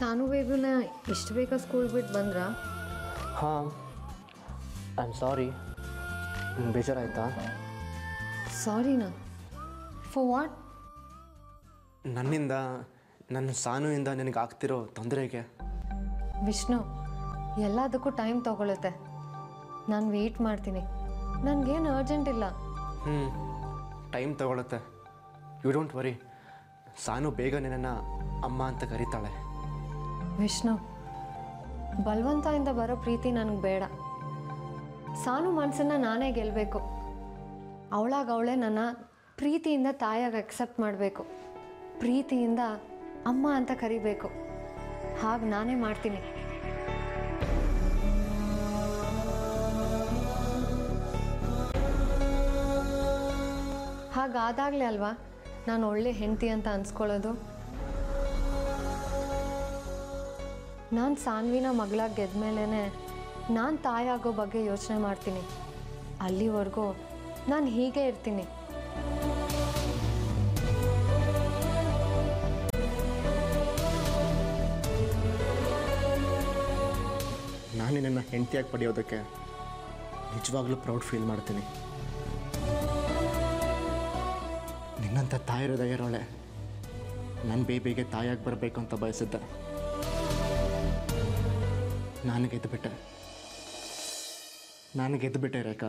ಸಾನು ಬೇಬಿನ ಎಷ್ಟು ಬೇಗ ಸ್ಕೂಲ್ ಬಿಟ್ಟು ಬಂದ್ರಾ ಹಾಂ ಐ ಆಮ್ ಸಾರಿ ಬೇಜಾರಾಯ್ತಾ ಸಾರಿನಾ ಫಾರ್ ವಾಟ್ ನನ್ನಿಂದ ನನ್ನ ಸಾನುವಿಂದ ನಿನಗೆ ಆಗ್ತಿರೋ ತೊಂದರೆಗೆ ವಿಷ್ಣು ಎಲ್ಲದಕ್ಕೂ ಟೈಮ್ ತಗೊಳುತ್ತೆ ನಾನು ವೆಯ್ಟ್ ಮಾಡ್ತೀನಿ ನನಗೇನು ಅರ್ಜೆಂಟ್ ಇಲ್ಲ ಹ್ಞೂ ಟೈಮ್ ತಗೊಳುತ್ತೆ ಯು ಡೋಂಟ್ ವರಿ ಸಾನು ಬೇಗ ನಿನ್ನನ್ನು ಅಮ್ಮ ಅಂತ ಕರೀತಾಳೆ ವಿಷ್ಣು ಬಲವಂತದಿಂದ ಬರೋ ಪ್ರೀತಿ ನನಗೆ ಬೇಡ ಸಾನು ಮನಸ್ಸನ್ನು ನಾನೇ ಗೆಲ್ಲಬೇಕು ಅವಳಾಗ ಅವಳೇ ನನ್ನ ಪ್ರೀತಿಯಿಂದ ತಾಯಾಗಿ ಅಕ್ಸೆಪ್ಟ್ ಮಾಡಬೇಕು ಪ್ರೀತಿಯಿಂದ ಅಮ್ಮ ಅಂತ ಕರಿಬೇಕು ಹಾಗೆ ನಾನೇ ಮಾಡ್ತೀನಿ ಹಾಗಾದಾಗಲೇ ಅಲ್ವಾ ನಾನು ಒಳ್ಳೆ ಹೆಂಡತಿ ಅಂತ ಅನ್ಸ್ಕೊಳ್ಳೋದು ನಾನು ಸಾನ್ವಿನ ಮಗಳಾಗಿ ಗೆದ್ಮೇಲೆ ನಾನು ತಾಯಾಗೋ ಬಗ್ಗೆ ಯೋಚನೆ ಮಾಡ್ತೀನಿ ಅಲ್ಲಿವರೆಗೂ ನಾನು ಹೀಗೆ ಇರ್ತೀನಿ ನಾನು ನಿನ್ನನ್ನು ಹೆಂಡತಿಯಾಗಿ ಪಡೆಯೋದಕ್ಕೆ ನಿಜವಾಗ್ಲೂ ಪ್ರೌಡ್ ಫೀಲ್ ಮಾಡ್ತೀನಿ ನಿನ್ನಂಥ ತಾಯಿ ಹೃದಯರೋಳೆ ನನ್ನ ಬೇಬಿಗೆ ತಾಯಾಗಿ ಬರಬೇಕು ಅಂತ ಬಯಸಿದ್ದೆ ನಾನು ಗೆದ್ದುಬಿಟ್ಟೆ ನಾನು ಗೆದ್ದುಬಿಟ್ಟೆ ರೇಖಾ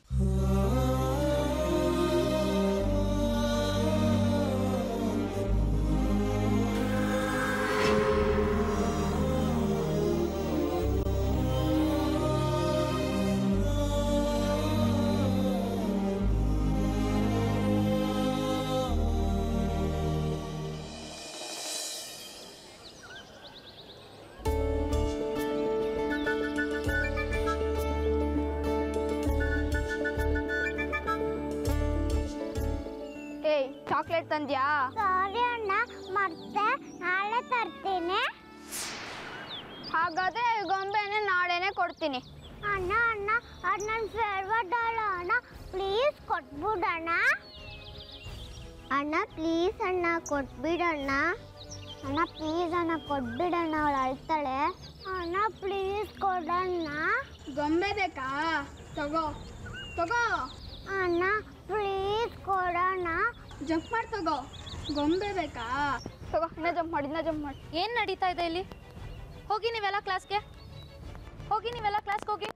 ಏಯ್ ಚಾಕ್ಲೇಟ್ ತಂದ್ಯಾ ಸಾರಿ ಅಣ್ಣ ಮತ್ತೆ ನಾಳೆ ತರ್ತೀನಿ ಹಾಗಾದ್ರೆ ಗೊಂಬೆನೆ ನಾಳೆನೆ ಕೊಡ್ತೀನಿ ಅಣ್ಣ ಅಣ್ಣ ಅದು ನನ್ನ ಫೇವ್ರೆಟ್ ಡಾಲ್ ಅಣ್ಣ ಪ್ಲೀಸ್ ಕೊಟ್ಬಿಡಣ್ಣ ಅಣ್ಣ ಪ್ಲೀಸ್ ಅಣ್ಣ ಕೊಟ್ಬಿಡಣ್ಣ ಅಣ್ಣ ಪ್ಲೀಸ್ ಅಣ್ಣ ಕೊಟ್ಬಿಡಣ್ಣ ಅವಳು ಅಳ್ತಾಳೆ ಅಣ್ಣ ಪ್ಲೀಸ್ ಕೊಡಣ್ಣ ಗೊಂಬೆ ಬೇಕಾ ತಗೋ ತಗೋ ಅಣ್ಣ ಪ್ಲೀಸ್ ಕೊಡಣ್ಣ ಜಂಪ್ ಮಾಡಿ ತಗೋ ಗೊಂಬೆ ಬೇಕಾ ತಗೋ ಇನ್ನ ಜಂಪ್ ಮಾಡಿ ಇನ್ನ ಜಂಪ್ ಮಾಡಿ ಏನು ನಡೀತಾ ಇದೆ ಇಲ್ಲಿ ಹೋಗಿ ನೀವೆಲ್ಲ ಕ್ಲಾಸ್ಗೆ ಹೋಗಿ ನೀವೆಲ್ಲ ಕ್ಲಾಸ್ಗೆ ಹೋಗಿ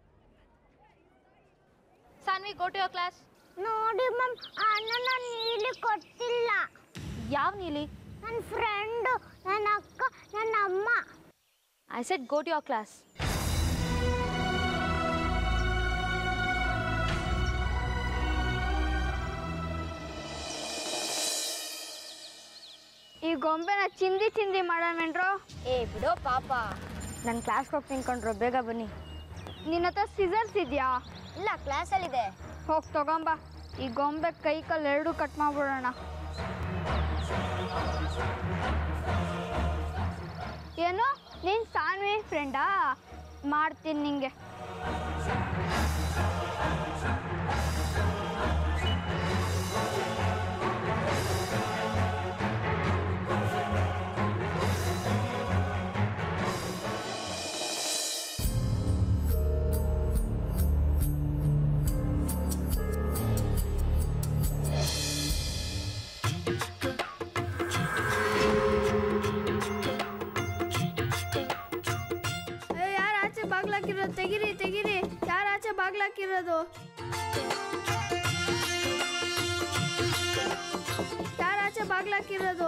Saanvi go to your class ನೋಡಿ ಮ್ಯಾಮ್ ಅಣ್ಣ ನಾನು ನೀಲಿ ಕೊಟ್ಟಿಲ್ಲ ಯಾವ ನೀಲಿ ನನ್ನ ಫ್ರೆಂಡು ನನ್ನ ಅಕ್ಕ ನನ್ನ ಅಮ್ಮ I said go to your class ಈ ಗೊಂಬೆನ ಚಿಂದಿ ಚಿಂದಿ ಮಾಡೋಣ ಏ ಬಿಡೋ ಪಾಪ ನನ್ನ ಕ್ಲಾಸ್ಗೆ ಹೋಗಿ ತಿನ್ಕೊಂಡ್ರು ಬೇಗ ಬನ್ನಿ ನಿನ್ನ ಹತ್ರ ಸಿಸರ್ಸ್ ಇದೆಯಾ ಇಲ್ಲ ಕ್ಲಾಸಲ್ಲಿದೆ ಹೋಗಿ ತಗೊಂಬ ಈ ಗೊಂಬೆ ಕೈ ಕಾಲು ಎರಡು ಕಟ್ ಮಾಡ್ಬಿಡೋಣ ಏನು ನೀನು ಸಾನ್ವಿ ಫ್ರೆಂಡಾ ಮಾಡ್ತೀನಿ ನಿಂಗೆ ಯಾರು ಆಚೆ ಬಾಗ್ಲಾಕಿರೋದು ತೆಗಿರಿ ತೆಗಿರಿ ಯಾರು ಆಚೆ ಬಾಗ್ಲಾಕಿರೋದು ಯಾರು ಆಚೆ ಬಾಗ್ಲಾಕಿರೋದು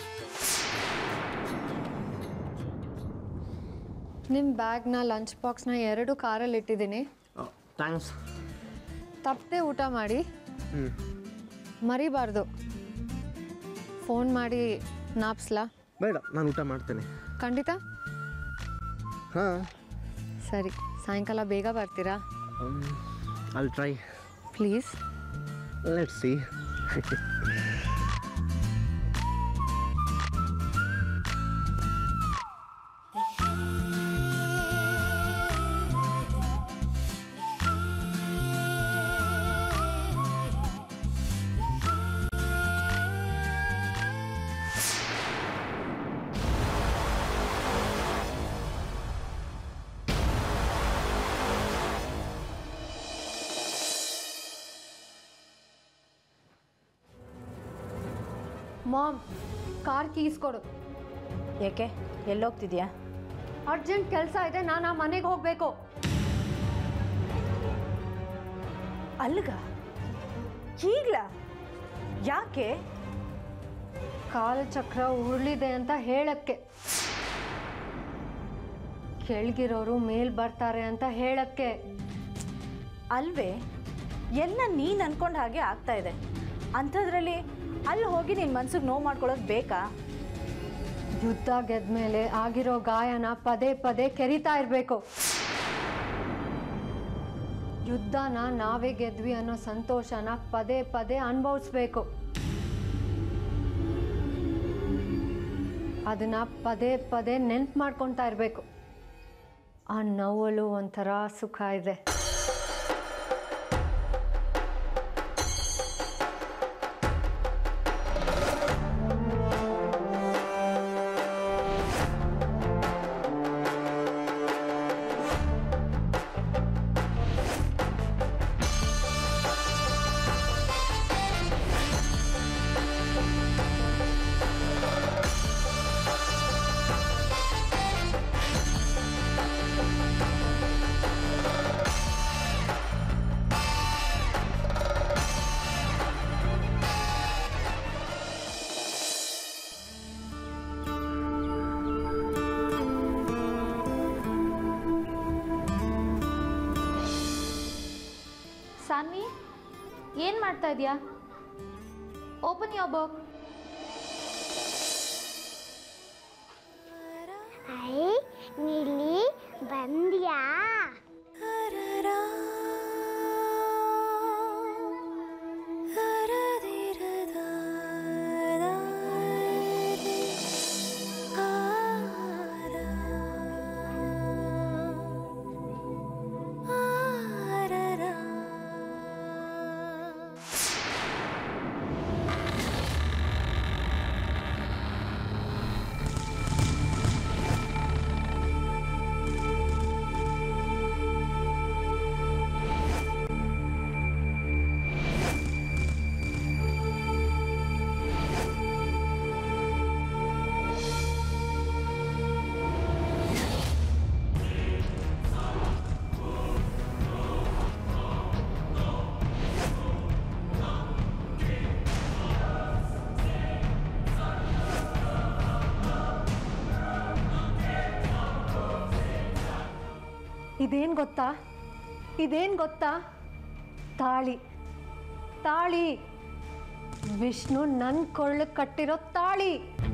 ನಿಮ್ಮ ಬ್ಯಾಗ್ನ ಲಂಚ್ ಬಾಕ್ಸ್ನ ಎರಡು ಕಾರಲ್ಲಿ ಇಟ್ಟಿದ್ದೀನಿ ಥ್ಯಾಂಕ್ಸ್ ತಪ್ಪದೆ ಊಟ ಮಾಡಿ ಹ್ಞೂ ಮರಿಬಾರ್ದು ಫೋನ್ ಮಾಡಿ ನಾಪ್ಸ್ಲಾ ಬೇಡ ನಾನು ಊಟ ಮಾಡ್ತೇನೆ ಖಂಡಿತ ಹಾಂ ಸರಿ ಸಾಯಂಕಾಲ ಬೇಗ ಬರ್ತೀರಾ ಅಲ್ಲಿ try please let see mom car keys ಕೊಡು ಏಕೆ ಎಲ್ಲೋಗ್ತಿದ್ಯಾ ಅರ್ಜೆಂಟ್ ಕೆಲಸ ಇದೆ ನಾನು ಆ ಮನೆಗೆ ಹೋಗಬೇಕು ಅಲ್ಗ ಈಗ್ಲ ಯಾಕೆ ಕಾಲಚಕ್ರ ಉರುಳಿದೆ ಅಂತ ಹೇಳಕ್ಕೆ ಕೆಳಗಿರೋರು ಮೇಲ್ ಬರ್ತಾರೆ ಅಂತ ಹೇಳಕ್ಕೆ ಅಲ್ವೇ ಎಲ್ಲ ನೀನು ಅನ್ಕೊಂಡ ಹಾಗೆ ಆಗ್ತಾ ಇದೆ ಅಂಥದ್ರಲ್ಲಿ ಅಲ್ಲಿ ಹೋಗಿ ನಿನ್ನ ಮನ್ಸಿಗೆ ನೋವು ಮಾಡ್ಕೊಳ್ಳೋದು ಬೇಕಾ ಯುದ್ಧ ಗೆದ್ಮೇಲೆ ಆಗಿರೋ ಗಾಯನ ಪದೇ ಪದೇ ಕೆರಿತಾ ಇರಬೇಕು ಯುದ್ಧನ ನಾವೇ ಗೆದ್ವಿ ಅನ್ನೋ ಸಂತೋಷನ ಪದೇ ಪದೇ ಅನುಭವಿಸ್ಬೇಕು ಅದನ್ನ ಪದೇ ಪದೇ ನೆನ್ಪು ಮಾಡ್ಕೊತಾ ಇರಬೇಕು ಆ ನೋವಲ್ಲೂ ಒಂಥರ ಸುಖ ಇದೆ ಸಾನ್ವಿ ಏನು ಮಾಡ್ತಾ ಇದೆಯಾ ಓಪನ್ ಯೋರ್ ಬುಕ್ ಐ ನೀಲಿ ಬಂದ್ಯಾ ಇದೇನು ಗೊತ್ತಾ ಇದೇನು ಗೊತ್ತಾ ತಾಳಿ ತಾಳಿ ವಿಷ್ಣು ನನ್ನ ಕೊಳ್ಳಕ್ಕೆ ಕಟ್ಟಿರೋ ತಾಳಿ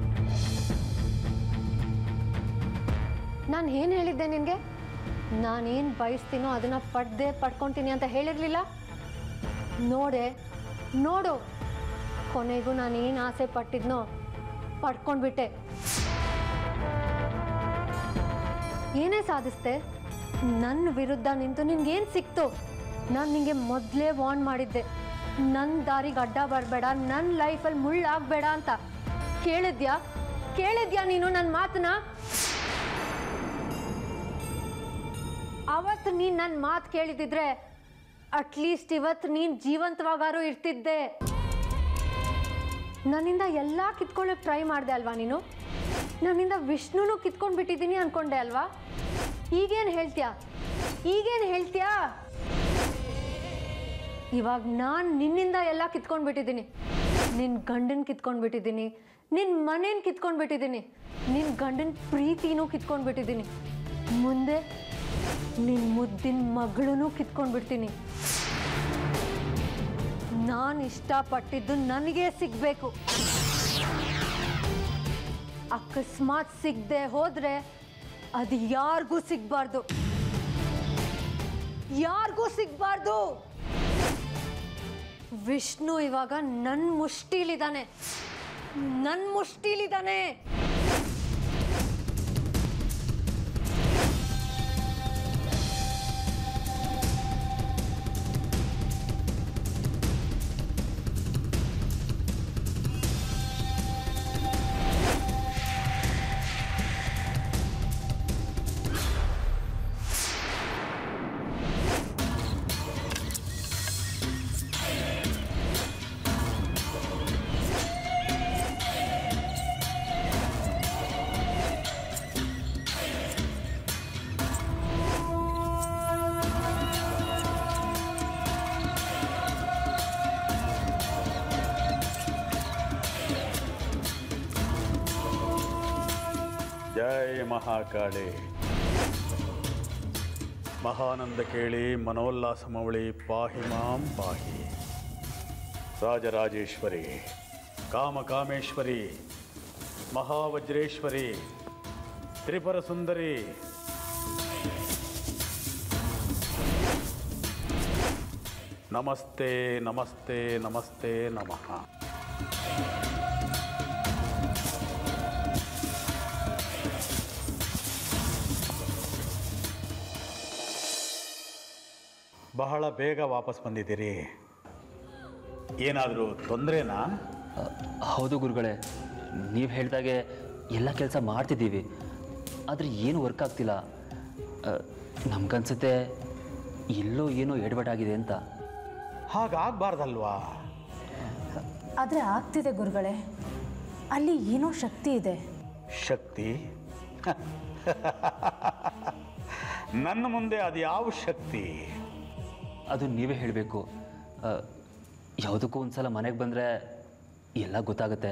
ನಾನು ಏನು ಹೇಳಿದ್ದೆ ನಿನಗೆ ನಾನೇನು ಬಯಸ್ತೀನೋ ಅದನ್ನು ಪಡ್ದೆ ಪಡ್ಕೊತೀನಿ ಅಂತ ಹೇಳಿರಲಿಲ್ಲ ನೋಡೆ ನೋಡು ಕೊನೆಗೂ ನಾನು ಏನು ಆಸೆ ಪಟ್ಟಿದ್ನೋ ಪಡ್ಕೊಂಡ್ಬಿಟ್ಟೆ ಏನೇ ಸಾಧಿಸ್ದೆ ನನ್ನ ವಿರುದ್ಧ ನಿಂತು ನಿನ್ಗೇನು ಸಿಕ್ತು ನಾನು ನಿಂಗೆ ಮೊದಲೇ ವಾರ್ನ್ ಮಾಡಿದ್ದೆ ನನ್ನ ದಾರಿಗೆ ಅಡ್ಡ ಬರಬೇಡ ನನ್ನ ಲೈಫಲ್ಲಿ ಮುಳ್ಳಾಗಬೇಡ ಅಂತ ಕೇಳಿದ್ಯಾ ಕೇಳಿದ್ಯಾ ನೀನು ನನ್ನ ಮಾತನ್ನ ಅವತ್ತು ನೀನು ನನ್ನ ಮಾತು ಕೇಳಿದಿದ್ರೆ ಅಟ್ಲೀಸ್ಟ್ ಇವತ್ತು ನೀನು ಜೀವಂತವಾಗಾರು ಇರ್ತಿದ್ದೆ ನನ್ನಿಂದ ಎಲ್ಲ ಕಿತ್ಕೊಳ್ಳೋಕೆ ಟ್ರೈ ಮಾಡಿದೆ ಅಲ್ವಾ ನೀನು ನನ್ನಿಂದ ವಿಷ್ಣುನು ಕಿತ್ಕೊಂಡು ಬಿಟ್ಟಿದ್ದೀನಿ ಅನ್ಕೊಂಡೆ ಅಲ್ವಾ ಈಗೇನು ಹೇಳ್ತೀಯಾ ಈಗೇನು ಹೇಳ್ತೀಯಾ ಇವಾಗ ನಾನು ನಿನ್ನಿಂದ ಎಲ್ಲ ಕಿತ್ಕೊಂಡು ಬಿಟ್ಟಿದ್ದೀನಿ ನಿನ್ನ ಗಂಡನ ಕಿತ್ಕೊಂಡು ಬಿಟ್ಟಿದ್ದೀನಿ ನಿನ್ನ ಮನೇನ ಕಿತ್ಕೊಂಡು ಬಿಟ್ಟಿದ್ದೀನಿ ನಿನ್ನ ಗಂಡನ ಪ್ರೀತಿನೂ ಕಿತ್ಕೊಂಡು ಬಿಟ್ಟಿದ್ದೀನಿ ಮುಂದೆ ನಿನ್ನ ಮುದ್ದಿನ ಮಗಳೂ ಕಿತ್ಕೊಂಡು ಬಿಡ್ತೀನಿ ನಾನು ಇಷ್ಟಪಟ್ಟಿದ್ದು ನನಗೆ ಸಿಗಬೇಕು ಅಕಸ್ಮಾತ್ ಸಿಗದೆ ಹೋದ್ರೆ ಅದು ಯಾರಿಗೂ ಸಿಗಬಾರ್ದು ಯಾರಿಗೂ ಸಿಗಬಾರ್ದು ವಿಷ್ಣು ಇವಾಗ ನನ್ನ ಮುಷ್ಟಿಲಿದ್ದಾನೆ ನನ್ನ ಮುಷ್ಟಿಲಿದ್ದಾನೆ ಜೈ ಮಹಾಕಾಳಿ ಮಹಾನಂದ ಕೇಳಿ ಮನೋಲ್ಲಾಸ ಮವಳಿ ಪಾಹಿ ಮಾಂ ಪಾಹಿ ರಾಜರಾಜೇಶ್ವರಿ ಕಾಮಕಾಮೇಶ್ವರಿ ಮಹಾವಜ್ರೇಶ್ವರಿ ತ್ರಿಪುರ ಸುಂದರಿ ನಮಸ್ತೆ ನಮಸ್ತೆ ನಮಸ್ತೆ ನಮಃ ಬಹಳ ಬೇಗ ವಾಪಸ್ ಬಂದಿದ್ದೀರಿ ಏನಾದರೂ ತೊಂದರೆನಾ ಹೌದು ಗುರುಗಳೇ ನೀವು ಹೇಳ್ದಾಗೆ ಎಲ್ಲ ಕೆಲಸ ಮಾಡ್ತಿದ್ದೀವಿ ಆದರೆ ಏನು ವರ್ಕ್ ಆಗ್ತಿಲ್ಲ ನಮ್ಗನ್ಸುತ್ತೆ ಎಲ್ಲೋ ಏನೋ ಎಡವಟ್ಟಾಗಿದೆ ಅಂತ ಹಾಗಾಗಬಾರ್ದಲ್ವಾ ಆದರೆ ಆಗ್ತಿದೆ ಗುರುಗಳೇ ಅಲ್ಲಿ ಏನೋ ಶಕ್ತಿ ಇದೆ ಶಕ್ತಿ ನನ್ನ ಮುಂದೆ ಅದು ಯಾವ ಶಕ್ತಿ ಅದು ನೀವೇ ಹೇಳಬೇಕು ಯಾವುದಕ್ಕೂ ಒಂದು ಸಲ ಮನೆಗೆ ಬಂದರೆ ಎಲ್ಲ ಗೊತ್ತಾಗುತ್ತೆ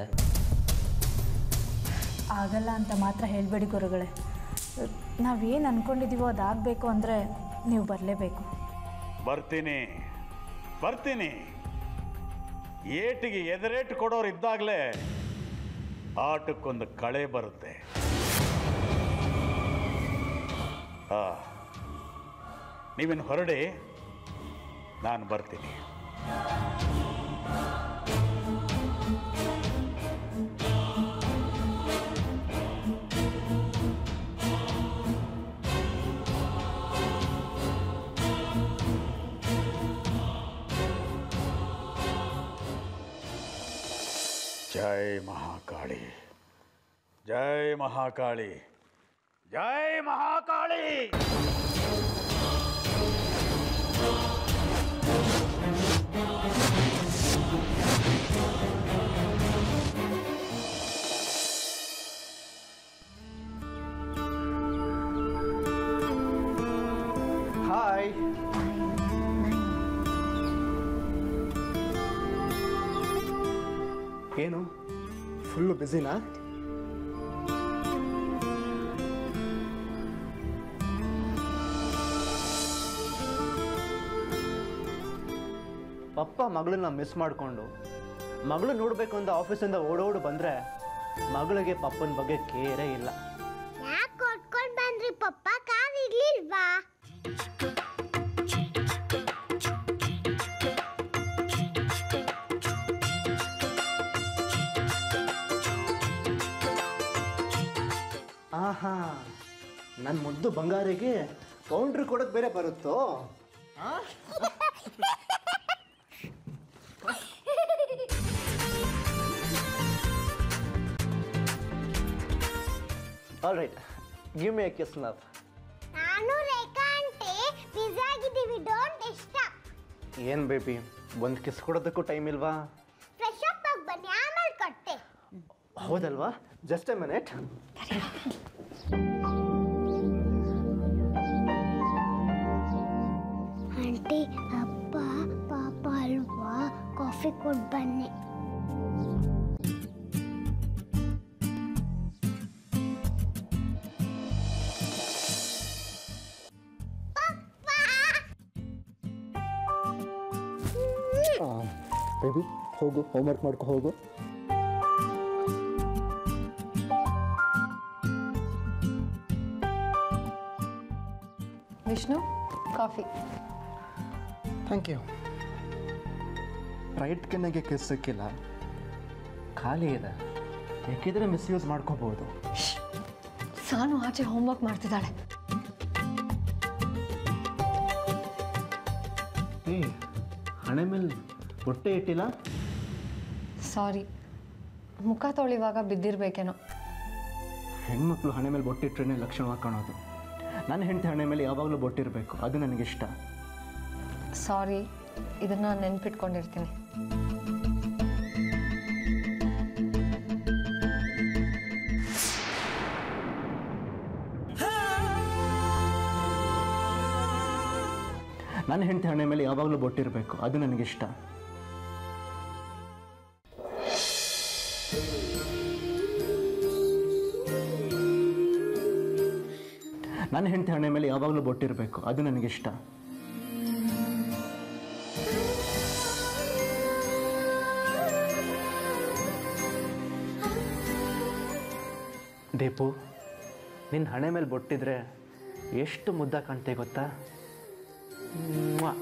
ಆಗಲ್ಲ ಅಂತ ಮಾತ್ರ ಹೇಳಬೇಡಿ ಗುರುಗಳೇ ನಾವೇನು ಅಂದ್ಕೊಂಡಿದ್ದೀವೋ ಅದಾಗಬೇಕು ಅಂದರೆ ನೀವು ಬರಲೇಬೇಕು ಬರ್ತೀನಿ ಬರ್ತೀನಿ ಏಟಿಗೆ ಎದುರೇಟು ಕೊಡೋರು ಇದ್ದಾಗಲೇ ಆಟಕ್ಕೊಂದು ಕಳೆ ಬರುತ್ತೆ ಆ ನೀವೇನು ಹೊರಡಿ ನಾನು ಬರ್ತೀನಿ ಜೈ ಮಹಾಕಾಳಿ ಜೈ ಮಹಾಕಾಳಿ ಜೈ ಮಹಾಕಾಳಿ ಹಾಯ್ ಏನು ಫುಲ್ಲು ಬ್ಯುಸಿನಾ ಪಪ್ಪ ಮಗಳನ್ನ ಮಿಸ್ ಮಾಡಿಕೊಂಡು ಮಗಳು ನೋಡಬೇಕು ಅಂತ ಆಫೀಸಿಂದ ಓಡೋಡು ಬಂದರೆ ಮಗಳಿಗೆ ಪಪ್ಪನ ಬಗ್ಗೆ ಕೇರೇ ಇಲ್ಲ ಯಾಕೆ ಕೊಟ್ಕೊಂಡು ಬಂದ್ರಿ ಪಪ್ಪ ಕಾರ್ ಇರ್ಲಿಲ್ವಾ ಆಹಾ ನನ್ನ ಮುದ್ದು ಬಂಗಾರಿಗೆ ಕೌಂಟ್ರ್ ಕೊಡೋದು ಬೇರೆ ಬರುತ್ತೋ all right give me a kiss love ನಾನು ರೇಖಾ ಆಂಟಿ ಬಿಸಿ ಆಗಿದ್ದೀವಿ ಡೋಂಟ್ ಇಷ್ಟ ಏನು ಬೇಬಿ ಒಂದು ಕಿಸ್ ಕೊಡೋದಕ್ಕೂ ಟೈಮ್ ಇಲ್ವಾ ಫ್ರೆಶ್ ಅಪ್ ಆಗಿ ಬನ್ನಿ ಆಮೇಲೆ ಕೊಟ್ಟೆ ಹೌದಲ್ವಾ ಜಸ್ಟ್ ಎ ಮಿನಿಟ್ ಆಂಟಿ ಅಪ್ಪ ಪಾಪ ಅಲ್ವಾ ಕಾಫಿ ಕೊಟ್ಟು ಬನ್ನಿ ಬೇಬಿ ಹೋಗು ಹೋಮ್ವರ್ಕ್ ಮಾಡ್ಕೊ ಹೋಗು Vishnu coffee thank you right ಕೆನ್ನೆಗೆ ಕಿಸ್ ಸಿಕ್ಕಿಲ್ಲ ಖಾಲಿ ಇದೆ ಬೇಕಿದ್ರೆ ಮಿಸ್ಯೂಸ್ ಮಾಡ್ಕೋಬೋದು ಸಾನು ಆಚೆ ಹೋಮ್ವರ್ಕ್ ಮಾಡ್ತಿದ್ದಾಳೆ ಏ ಹಣೆ ಮೇಲೆ ಹೊಟ್ಟೆ ಇಟ್ಟಿಲ್ಲ ಸಾರಿ ಮುಖ ತೊಳಿವಾಗ ಬಿದ್ದಿರ್ಬೇಕೇನೋ ಹೆಣ್ಮಕ್ಳು ಹಣೆ ಮೇಲೆ ಬೊಟ್ಟಿಟ್ರೇ ಲಕ್ಷಣವಾಗಿ ಕಾಣೋದು ನನ್ನ ಹೆಂಡತಿ ಹಣೆ ಮೇಲೆ ಯಾವಾಗಲೂ ಬೊಟ್ಟಿರಬೇಕು ಅದು ನನಗಿಷ್ಟ ಸಾರಿ ಇದನ್ನ ನೆನ್ಪಿಟ್ಕೊಂಡಿರ್ತೀನಿ ನನ್ನ ಹೆಂಡತಿ ಹಣೆ ಮೇಲೆ ಯಾವಾಗಲೂ ಬೊಟ್ಟಿರಬೇಕು ಅದು ನನಗಿಷ್ಟ ನನ್ನ ಹೆಂಡತಿ ಹಣೆ ಮೇಲೆ ಯಾವಾಗಲೂ ಬೊಟ್ಟಿರಬೇಕು ಅದು ನನಗಿಷ್ಟ ದೀಪು ನಿನ್ನ ಹಣೆ ಮೇಲೆ ಬೊಟ್ಟಿದ್ರೆ ಎಷ್ಟು ಮುದ್ದ ಕಾಣ್ತೆ ಗೊತ್ತಾ ಮ್ವಾ.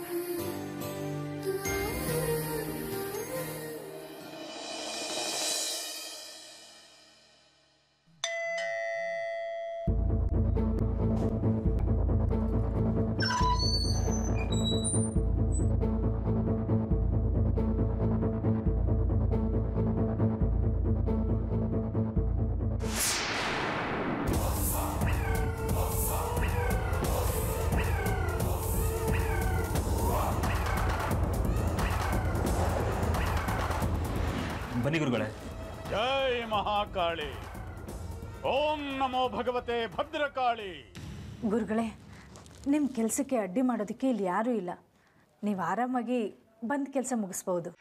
ಬನ್ನಿ ಗುರುಗಳೇ ಜೈ ಮಹಾಕಾಳಿ ಓಂ ನಮೋ ಭಗವತೆ ಭದ್ರಕಾಳಿ ಗುರುಗಳೇ ನಿಮ್ಮ ಕೆಲಸಕ್ಕೆ ಅಡ್ಡಿ ಮಾಡೋದಕ್ಕೆ ಇಲ್ಲಿ ಯಾರೂ ಇಲ್ಲ ನೀವು ಆರಾಮಾಗಿ ಬಂದು ಕೆಲಸ ಮುಗಿಸ್ಬೋದು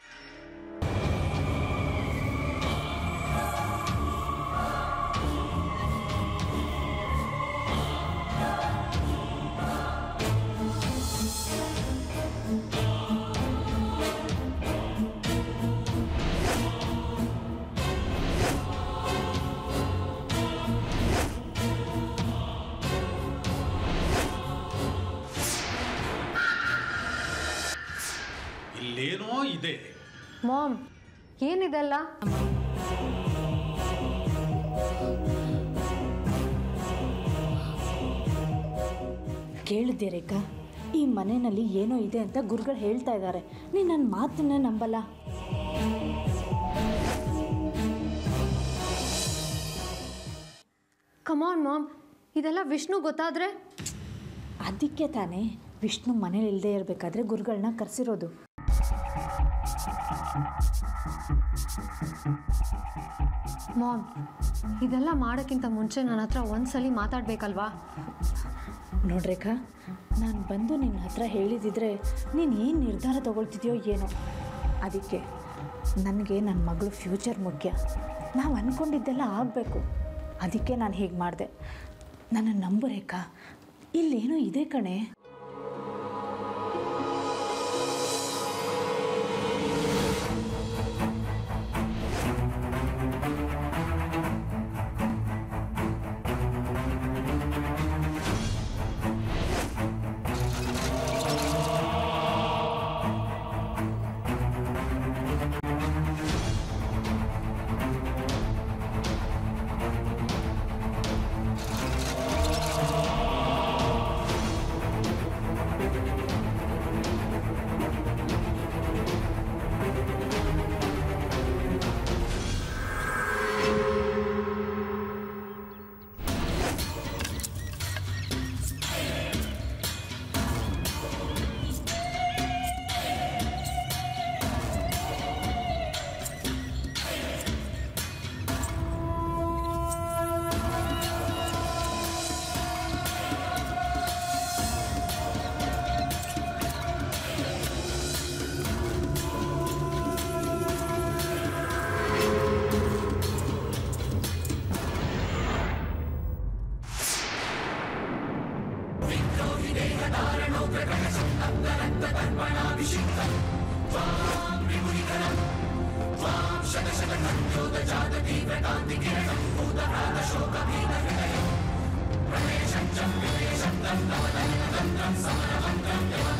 ಇಲ್ಲೇನೋ ಇದೆ ಮಾಮ್ ಏನಿದೆಲ್ಲ ಕೇಳಿದ್ದೆ ರೇಖಾ ಈ ಮನೆಯಲ್ಲಿ ಏನೋ ಇದೆ ಅಂತ ಗುರುಗಳು ಹೇಳ್ತಾ ಇದ್ದಾರೆ ನೀನು ನನ್ನ ಮಾತನ್ನ ನಂಬಲ್ಲ ಕಮಾನ್ ಮಾಮ್ ಇದೆಲ್ಲ ವಿಷ್ಣು ಗೊತ್ತಾದ್ರೆ ಅದಕ್ಕೆ ತಾನೇ ವಿಷ್ಣು ಮನೇಲಿ ಇಲ್ಲದೆ ಇರಬೇಕಾದ್ರೆ ಗುರುಗಳನ್ನ ಕರೆಸಿರೋದು ಮಾಮ್ ಇದೆಲ್ಲ ಮಾಡೋಕ್ಕಿಂತ ಮುಂಚೆ ನನ್ನ ಹತ್ರ ಒಂದ್ಸಲಿ ಮಾತಾಡ್ಬೇಕಲ್ವಾ ನೋಡ್ರೇಖಾ ನಾನು ಬಂದು ನಿನ್ನ ಹತ್ರ ಹೇಳಿದಿದ್ರೆ ನೀನು ಏನು ನಿರ್ಧಾರ ತಗೊಳ್ತಿದ್ಯೋ ಏನೋ ಅದಕ್ಕೆ ನನಗೆ ನನ್ನ ಮಗಳು ಫ್ಯೂಚರ್ ಮುಖ್ಯ ನಾವು ಅಂದ್ಕೊಂಡಿದ್ದೆಲ್ಲ ಆಗಬೇಕು ಅದಕ್ಕೆ ನಾನು ಹೀಗೆ ಮಾಡಿದೆ ನನ್ನ ನಂಬು ರೇಖಾ ಇಲ್ಲೇನೋ ಇದೆ ಕಣೆ ೇಷ